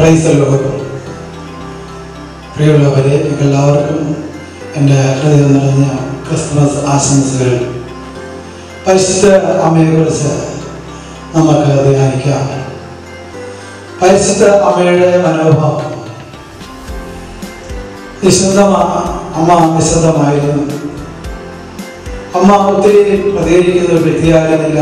പ്രൈസല്ലോ പ്രിയമുള്ളവരെ എല്ലാവർക്കും എൻ്റെ ഹൃദയം നിറഞ്ഞ ക്രിസ്മസ് ആശംസകൾ പരിശുദ്ധ അമ്മയെക്കുറിച്ച് നമുക്ക് ധ്യാനിക്കാം പരിശുദ്ധ അമ്മയുടെ മനോഭാവം നിശബ്ദമാ അമ്മ നിശബ്ദമായിരുന്നു അമ്മ ഒത്തിരി പ്രതികരിക്കുന്ന ഒരു വ്യക്തിയായിരുന്നില്ല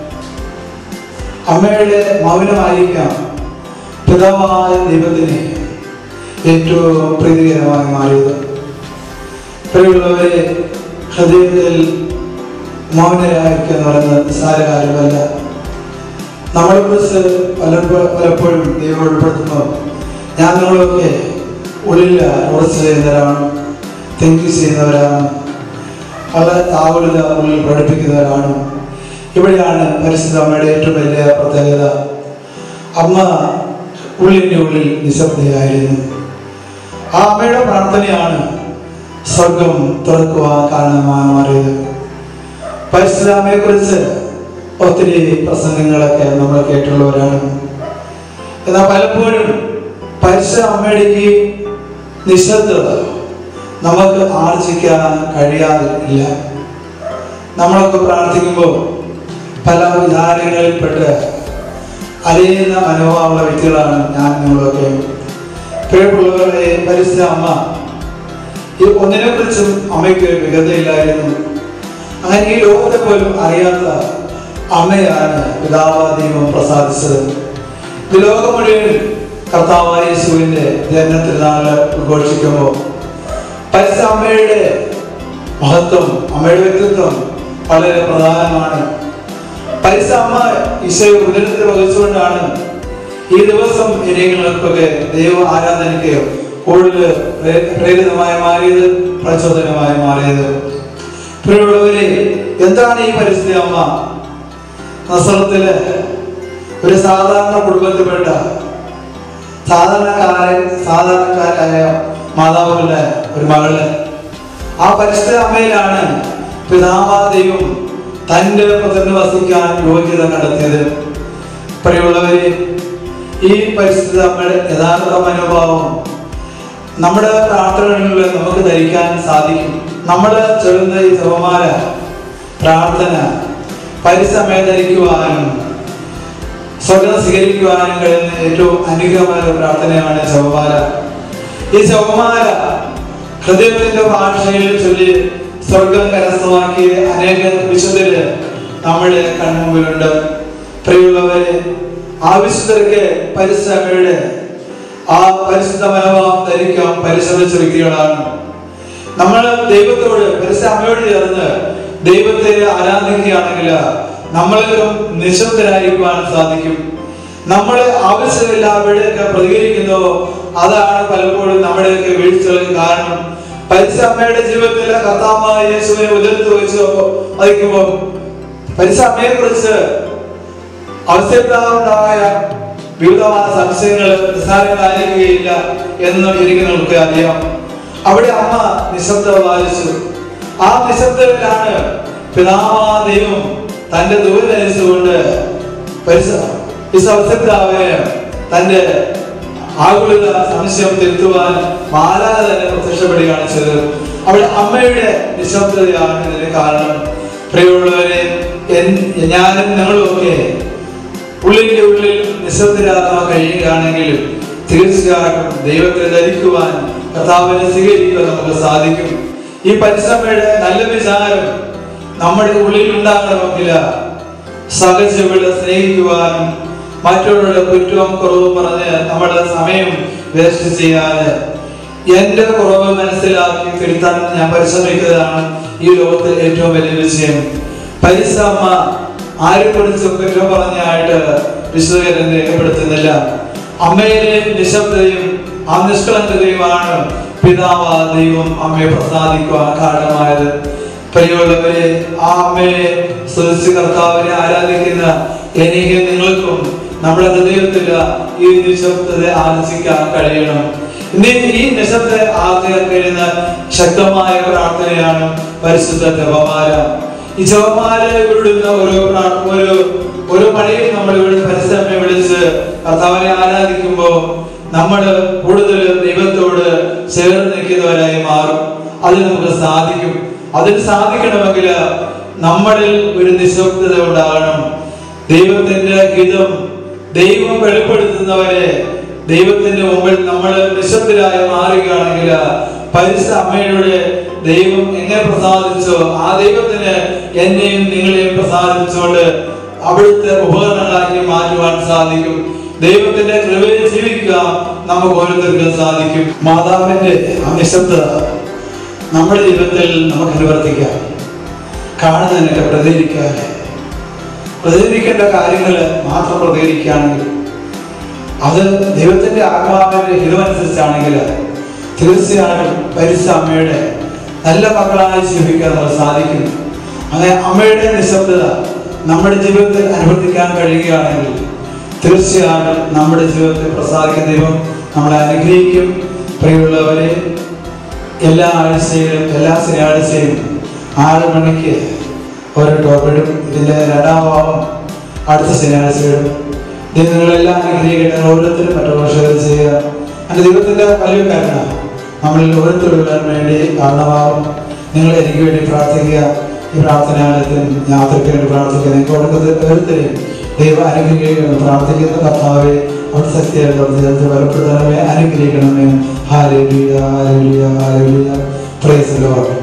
അമ്മയുടെ മൗനമായിരിക്കാം പിതാവായ ദൈവത്തിന് ഏറ്റവും പ്രീതികരമായി മാറിയത് പ്രിയമുള്ളവരെ ഹൃദയത്തിൽ മൗനരായിരിക്കുക എന്ന് പറയുന്നത് നിസ്സാര കാര്യമല്ല നമ്മളെക്കുറിച്ച് പലപ്പോ- പലപ്പോഴും ദൈവം ഉൾപ്പെടുത്തുമ്പോൾ ഞാൻ നിങ്ങളൊക്കെ ഉള്ളിൽ ഉറച്ചു ചെയ്യുന്നവരാണ് തിങ്ക് ചെയ്യുന്നവരാണ് പല താവലുത ഉള്ളിൽ പ്രകടിപ്പിക്കുന്നവരാണ് ഇവിടെയാണ് പരിസ്ഥിതി അമ്മയുടെ ഏറ്റവും വലിയ പ്രത്യേകത അമ്മ ഉള്ളിൻ്റെ ഉള്ളിൽ നിശബ്ദയായിരുന്നു ആ അമ്മയുടെ പ്രാർത്ഥനയാണ് സ്വർഗം തുറക്കുവാൻ കാരണമായി മാറിയത് പരിസ്ഥിതി അമ്മയെക്കുറിച്ച് ഒത്തിരി പ്രസംഗങ്ങളൊക്കെ നമ്മൾ കേട്ടുള്ളവരാണ് എന്നാൽ പലപ്പോഴും പരിശുദ്ധ അമ്മയുടെ ഈ നിശബ്ദത നമുക്ക് ആർജിക്കാൻ കഴിയാതെ ഇല്ല നമ്മളൊക്കെ പ്രാർത്ഥിക്കുമ്പോൾ പല വിധാനങ്ങളിൽപ്പെട്ട് അലിയുന്ന മനോഭാവമുള്ള വ്യക്തികളാണ് ഞാൻ നിങ്ങളൊക്കെ പ്രിയമുള്ളവരുടെ പരിസ്ഥിതി അമ്മ ഈ ഒന്നിനെ കുറിച്ചും അമ്മയ്ക്ക് വ്യക്തതയില്ലായിരുന്നു അങ്ങനെ ഈ ലോകത്തെ പോലും അറിയാത്ത അമ്മയാണ് പിതാവാ ദൈവം പ്രസാദിച്ചത് ഈ ലോകം മുഴുവൻ കർത്താവായ യേശുവിന്റെ ജനനത്തിനാള് ഉദ്ഘോഷിക്കുമ്പോൾ പരിസ്ഥിതി അമ്മയുടെ മഹത്വം അമ്മയുടെ വ്യക്തിത്വം വളരെ പ്രധാനമാണ് പരിസ്ഥിതി അമ്മ ഈശോയെ ഉദരത്തിൽ വഹിച്ചുകൊണ്ടാണ് ഈ ദിവസം ഇനിങ്ങൾക്കൊക്കെ ദൈവ ആരാധനയ്ക്ക് കൂടുതൽ പ്രേ- പ്രേരിതമായി മാറിയത് പ്രചോദനമായി മാറിയത് പ്രിയമുള്ളവരെ എന്താണ് ഈ പരിസ്ഥിതി അമ്മ നസ്രത്തില് ഒരു സാധാരണ കുടുംബത്തിൽപ്പെട്ട സാധാരണക്കാരൻ സാധാരണക്കാരായ മാതാവുകളുടെ ഒരു മകള് ആ പരിശുദ്ധ അമ്മയിലാണ് പിതാവാ ദൈവം തൻ്റെ പുത്രന് വസിക്കാൻ യോഗ്യത കണ്ടെത്തിയത് പ്രിയമുള്ളവരെ ഈ പരിശുദ്ധ അമ്മയുടെ യഥാർത്ഥ മനോഭാവം നമ്മുടെ പ്രാർത്ഥനകളിൽ നമുക്ക് ധരിക്കാൻ സാധിക്കും നമ്മൾ ചൊല്ലുന്ന ഈ ജപമാല പ്രാർത്ഥന പരിസമയം ധരിക്കുവാനും സ്വർഗം സ്വീകരിക്കുവാനും കഴിയുന്ന ഏറ്റവും അനുഗ്രഹമായ ഒരു പ്രാർത്ഥനയാണ് ജപമാല ഈ ജപമാല ഹൃദയത്തിന്റെ ഭാഷയിൽ ചൊല്ലി സ്വർഗം കരസ്ഥമാക്കിയ അനേക വിശുദ്ധര് നമ്മുടെ കൺമുമ്പിലുണ്ട് പ്രിയമുള്ളവരെ ആ വിശുദ്ധർക്ക് പരിശ്രമയുടെ ആ പരിശുദ്ധ മനോഭാവം ധരിക്കാൻ പരിശ്രമിച്ച വ്യക്തികളാണ് നമ്മൾ ദൈവത്തോട് പരിശുദ്ധ അമ്മയോട് ചേർന്ന് ദൈവത്തെ ആരാധിക്കുകയാണെങ്കിൽ നമ്മൾക്കും നിശബ്ദരായിരിക്കുവാൻ സാധിക്കും നമ്മൾ ആവശ്യമില്ല അവിടെയൊക്കെ പ്രതികരിക്കുന്നോ അതാണ് പലപ്പോഴും നമ്മുടെയൊക്കെ വീഴ്ചകൾക്ക് കാരണം പരിശുദ്ധ അമ്മയുടെ ജീവിതത്തിൽ കർത്താവായ യേശുവിനെ ഉദരത്ത് വെച്ച് വഹിക്കുമ്പോൾ പരിശുദ്ധ അമ്മയെ കുറിച്ച് അവസ്ഥയുണ്ടായ വിവിധമായ സംശയങ്ങൾ നിസ്സാരങ്ങളായിരിക്കുകയില്ല എന്ന് എനിക്ക് നിങ്ങൾക്ക് അറിയാം അവിടെ അമ്മ നിശബ്ദ വായിച്ചു ആ നിശബ്ദതയിലാണ് പിതാവാ ദൈവം തന്റെ ദൂരനുസരിച്ചുകൊണ്ട് പരിസരപ്പിതാവിന് തന്റെ ആകുലത സംശയം തിരുത്തുവാൻ മാലാക തന്നെ പ്രത്യക്ഷപ്പെടുകയാണ് ചെയ്തത് അവിടെ അമ്മയുടെ നിശബ്ദതയാണ് ഇതിന് കാരണം പ്രിയമുള്ളവരെ എൻ- ഞാനും നിങ്ങളും ഒക്കെ ഉള്ളിന്റെ ഉള്ളിൽ നിശബ്ദരാകാൻ കഴിയുകയാണെങ്കിൽ തീർച്ചയായിട്ടും ദൈവത്തെ ധരിക്കുവാൻ കർത്താവിനെ സ്വീകരിക്കുവാൻ നമുക്ക് സാധിക്കും ഈ പരിശ്രമയുടെ നല്ല വിചാരം നമ്മുടെ ഉള്ളിൽ ഉണ്ടാകണമെങ്കിൽ സഹജകളെ സ്നേഹിക്കുവാനും മറ്റുള്ളവരുടെ കുറ്റവും കുറവും പറഞ്ഞ് നമ്മുടെ സമയം വേസ്റ്റ് ചെയ്യാതെ എന്റെ കുറവ് മനസ്സിലാക്കി തിരുത്താൻ ഞാൻ പരിശ്രമിക്കുന്നതാണ് ഈ ലോകത്തിൽ ഏറ്റവും വലിയ വിജയം പരിശ്രമ ആരെ കുറിച്ചും കുറ്റം പറഞ്ഞായിട്ട് വിശുദ്ധകരൻ രേഖപ്പെടുത്തുന്നില്ല അമ്മയിലെ നിശബ്ദതയും ആ നിഷ്കളങ്കതയുമാണ് പിതാവ ദൈവം അമ്മയെ പ്രസാദിക്കുവാൻ കാരണമായത് പ്രിയമുള്ളവരെ ആ അമ്മയെ സ്തുതിച്ച് കർത്താവിനെ ആരാധിക്കുന്ന എനിക്ക് നിങ്ങൾക്കും നമ്മുടെ ഹൃദയത്തിൽ ഈ നിശബ്ദത ആർജിക്കാൻ കഴിയണം ഇനി ഈ നിശബ്ദ ആർജിക്കാൻ കഴിയുന്ന ശക്തമായ പ്രാർത്ഥനയാണ് പരിശുദ്ധ ജപമാല ഈ ജപമാല വിടുന്ന ഓരോ പ്രാ- ഒരു ഒരു മണിയും നമ്മൾ ഇവിടെ പരിശ്രമം വിളിച്ച് കർത്താവിനെ ആരാധിക്കുമ്പോൾ നമ്മൾ കൂടുതൽ ദൈവത്തോട് ചേർന്ന് നിൽക്കുന്നവരായി മാറും അതിന് നമുക്ക് സാധിക്കും അതിന് സാധിക്കണമെങ്കിൽ നമ്മളിൽ ഒരു നിശബ്ദത ഉണ്ടാകണം ദൈവത്തിന്റെ ഹിതം ദൈവം വെളിപ്പെടുത്തുന്നവരെ ദൈവത്തിന്റെ മുമ്പിൽ നമ്മൾ നിശബ്ദരായി മാറുകയാണെങ്കിൽ പരിശുദ്ധ അമ്മയുടെ ദൈവം എന്നെ പ്രസാദിച്ചോ ആ ദൈവത്തിന് എന്നെയും നിങ്ങളെയും പ്രസാദിച്ചുകൊണ്ട് അവിടുത്തെ ഉപകരണങ്ങളാക്കി മാറ്റുവാൻ സാധിക്കും ദൈവത്തിന്റെ കൃപയിൽ ജീവിക്കാൻ നമുക്ക് ഓരോരുത്തർക്കും സാധിക്കും മാതാവിന്റെ ആ നിശബ്ദത നമ്മുടെ ജീവിതത്തിൽ നമുക്ക് അനുവർത്തിക്കാം കാണുന്നതിനൊക്കെ പ്രതികരിക്കാതെ പ്രതികരിക്കേണ്ട കാര്യങ്ങൾ മാത്രം പ്രതികരിക്കുകയാണെങ്കിൽ അത് ദൈവത്തിന്റെ ആത്മാവിന്റെ ഹിതമനുസരിച്ചാണെങ്കിൽ തീർച്ചയായിട്ടും പരിശ അമ്മയുടെ നല്ല മക്കളായി ജീവിക്കാൻ നമുക്ക് സാധിക്കും അങ്ങനെ അമ്മയുടെ നിശബ്ദത നമ്മുടെ ജീവിതത്തിൽ അനുവർത്തിക്കാൻ കഴിയുകയാണെങ്കിൽ തീർച്ചയായിട്ടും നമ്മുടെ ജീവിതത്തിൽ പ്രസാദിക്കുന്ന ദൈവം നമ്മളെ അനുഗ്രഹിക്കും പ്രിയമുള്ളവരെ എല്ലാ ആഴ്ചയിലും എല്ലാ ശനിയാഴ്ചയും ആറ് മണിക്ക് ഓരോ ടോപ്പിടും ഇതിന്റെ രണ്ടാം ഭാഗം അടുത്ത ശനിയാഴ്ചയിടും ഇത് നിങ്ങളെല്ലാം അനുഗ്രഹിക്കട്ടെ ഓരോരുത്തരും മറ്റുള്ള ഷെയർ ചെയ്യുക എൻ്റെ ദൈവത്തിന്റെ വലിയ കാരണം നമ്മളിൽ ഓരോരുത്തരും വേണ്ടി കാരണമാകും നിങ്ങൾ എനിക്ക് വേണ്ടി പ്രാർത്ഥിക്കുക ഈ പ്രാർത്ഥനാലയത്തിൽ യാത്രയ്ക്ക് വേണ്ടി പ്രാർത്ഥിക്കുക നിങ്ങൾക്ക് ഓരോരുത്തർ ഓരോരുത്തരെയും ദൈവ അനുഗ്രഹിക്കണമെന്ന് പ്രാർത്ഥിക്കുന്ന കർത്താവെ അവിടെ ശക്തിയായിട്ട് ചേർത്ത് ബലപ്പെടുത്തണമേ അനുഗ്രഹിക്കണമേ hallelujah hallelujah hallelujah praise Lord